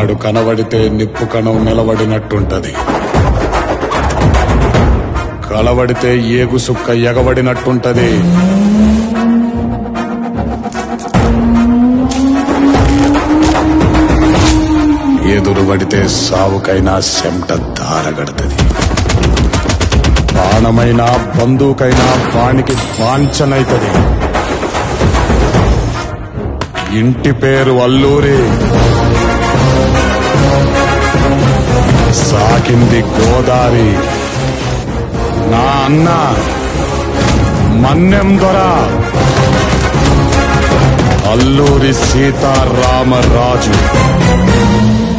వాడు కనబడితే నిప్పు కణం నిలబడినట్టుంటది కలబడితే ఏగు సుక్క ఎగబడినట్టుంటది ఎదురుబడితే సావుకైనా చెమట దారగడుతుంది బాణమైనా బందూకైనా వానికి వాంఛనైతది ఇంటి పేరు అల్లూరి సాకింది గోదారి నా అన్న మన్నెం దొర అల్లూరి సీతారామరాజు